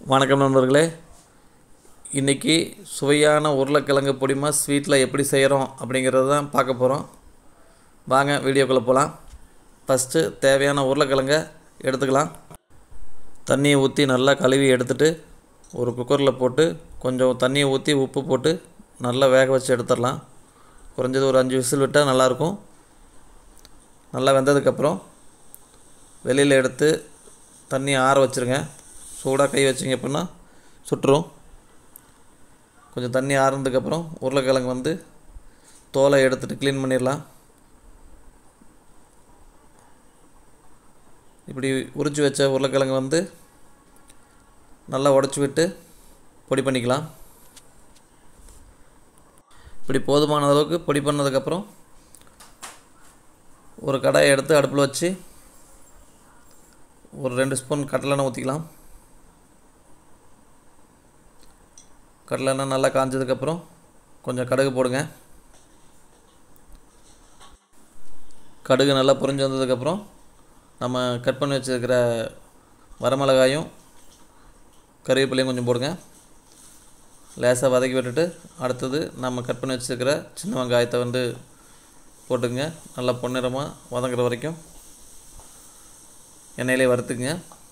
வணக்கம் நண்பர்களே இன்றைக்கி சுவையான உருளைக்கிழங்கு பொடிமா ஸ்வீட்டில் எப்படி செய்கிறோம் அப்படிங்கிறது தான் பார்க்க போகிறோம் வாங்க வீடியோக்குள்ளே போகலாம் ஃபஸ்ட்டு தேவையான உருளைக்கிழங்க எடுத்துக்கலாம் தண்ணியை ஊற்றி நல்லா கழுவி எடுத்துட்டு ஒரு குக்கரில் போட்டு கொஞ்சம் தண்ணியை ஊற்றி உப்பு போட்டு நல்லா வேக வச்சு எடுத்துடலாம் குறைஞ்சது ஒரு அஞ்சு விசில் விட்டால் நல்லாயிருக்கும் நல்லா வெந்ததுக்கப்புறம் வெளியில் எடுத்து தண்ணி ஆற வச்சுருங்க சூடாக கை வச்சிங்க அப்படின்னா சுட்டுரும் கொஞ்சம் தண்ணி ஆறுனதுக்கப்புறம் உருளைக்கிழங்கு வந்து தோலை எடுத்துட்டு க்ளீன் பண்ணிடலாம் இப்படி உரிச்சு வச்ச உருளைக்கிழங்கு வந்து நல்லா உடச்சி விட்டு பொடி பண்ணிக்கலாம் இப்படி போதுமான அளவுக்கு பொடி பண்ணதுக்கப்புறம் ஒரு கடாயை எடுத்து அடுப்பில் வச்சு ஒரு ரெண்டு ஸ்பூன் கடலெண்ணெய் ஊற்றிக்கலாம் கடலெண்ணெய் நல்லா காஞ்சதுக்கப்புறம் கொஞ்சம் கடுகு போடுங்க கடுகு நல்லா பொரிஞ்சு வந்ததுக்கப்புறம் நம்ம கட் பண்ணி வச்சுருக்கிற வரமிளகாயும் கறிவேப்பிலையும் கொஞ்சம் போடுங்க லேசாக வதக்கி விட்டுட்டு அடுத்தது நம்ம கட் பண்ணி வச்சுருக்கிற சின்ன வெங்காயத்தை வந்து போட்டுங்க நல்லா பொன்னிறமாக வதங்குற வரைக்கும் எண்ணெயிலே வறுத்துக்குங்க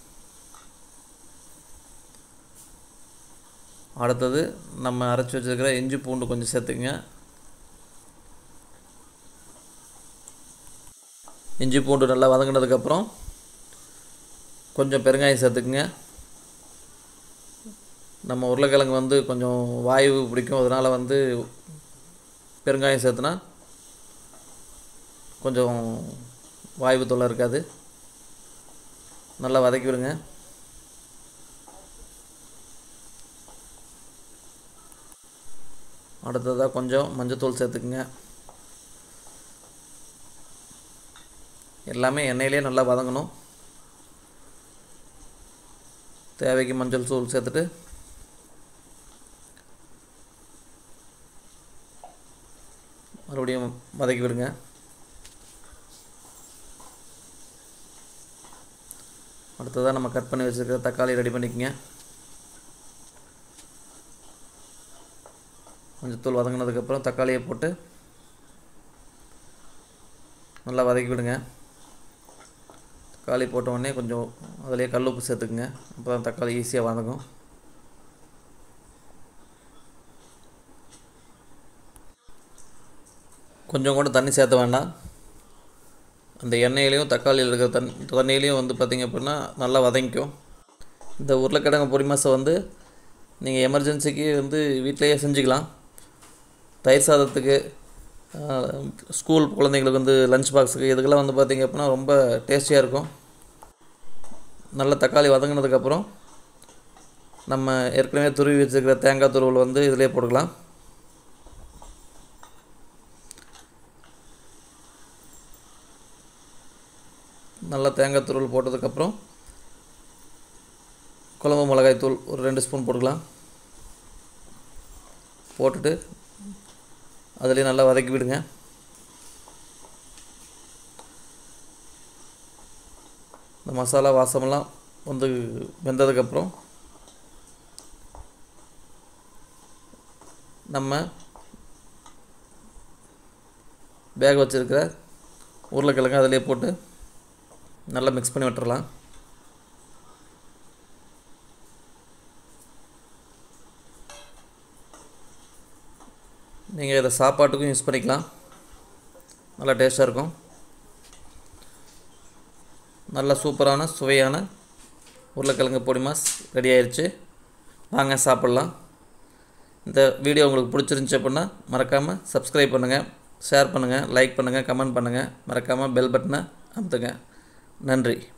அடுத்தது நம்ம அரைச்சி வச்சுருக்கிற இஞ்சி பூண்டு கொஞ்சம் சேர்த்துக்குங்க இஞ்சி பூண்டு நல்லா வதங்கினதுக்கப்புறம் கொஞ்சம் பெருங்காயம் சேர்த்துக்குங்க நம்ம உருளைக்கிழங்கு வந்து கொஞ்சம் வாயு பிடிக்கும் அதனால் வந்து பெருங்காயம் சேர்த்துனா கொஞ்சம் வாய்வு தொல்லை இருக்காது நல்லா வதக்கி விடுங்க அடுத்ததாக கொஞ்சம் மஞ்சத்தூள் சேர்த்துக்குங்க எல்லாமே எண்ணெயிலே நல்லா வதங்கணும் தேவைக்கு மஞ்சள் தூள் சேர்த்துட்டு மறுபடியும் வதக்கி விடுங்க அடுத்ததாக நம்ம கட் பண்ணி வச்சுருக்கிற தக்காளி ரெடி பண்ணிக்கங்க கொஞ்சம் தூள் வதங்கினதுக்கப்புறம் தக்காளியை போட்டு நல்லா வதக்கி விடுங்க தக்காளி போட்ட உடனே கொஞ்சம் அதிலே கல் உப்பு சேர்த்துக்குங்க அப்போ தான் தக்காளி ஈஸியாக வதங்கும் கொஞ்சம் கூட தண்ணி சேர்த்த வேண்டாம் அந்த எண்ணெயிலையும் தக்காளியில் இருக்கிற தண் தண்ணியிலையும் வந்து பார்த்திங்க அப்படின்னா நல்லா வதங்கிக்கும் இந்த உருளைக்கிழங்கு பொடி மாதம் வந்து நீங்கள் எமர்ஜென்சிக்கு வந்து வீட்டிலையே செஞ்சுக்கலாம் தயிர் சாதத்துக்கு ஸ்கூல் குழந்தைங்களுக்கு வந்து லஞ்ச் பாக்ஸுக்கு இதுக்கெல்லாம் வந்து பார்த்திங்க அப்படின்னா ரொம்ப டேஸ்டியாக இருக்கும் நல்ல தக்காளி வதங்கினதுக்கப்புறம் நம்ம ஏற்கனவே துருவி வச்சுருக்கிற தேங்காய் துருவல் வந்து இதிலே போட்டுக்கலாம் நல்லா தேங்காய் துருவல் போட்டதுக்கப்புறம் குழம்பு மிளகாய் தூள் ஒரு ரெண்டு ஸ்பூன் போட்டுக்கலாம் போட்டுட்டு அதுலேயே நல்லா வதக்கி விடுங்க இந்த மசாலா வாசமெல்லாம் வந்து வெந்ததுக்கப்புறம் நம்ம பேக் வச்சுருக்கிற உருளைக்கிழங்கு அதிலே போட்டு நல்லா மிக்ஸ் பண்ணி விட்டுறலாம் நீங்கள் இதை சாப்பாட்டுக்கும் யூஸ் பண்ணிக்கலாம் நல்லா டேஸ்ட்டாக இருக்கும் நல்ல சூப்பரான சுவையான உருளைக்கிழங்கு பொடி மாஸ் ரெடி ஆயிடுச்சு வாங்க சாப்பிட்லாம் இந்த வீடியோ உங்களுக்கு பிடிச்சிருந்துச்சி அப்படின்னா மறக்காமல் சப்ஸ்கிரைப் பண்ணுங்கள் ஷேர் பண்ணுங்கள் லைக் பண்ணுங்கள் கமெண்ட் பண்ணுங்கள் மறக்காமல் பெல் பட்டனை அமுத்துங்க நன்றி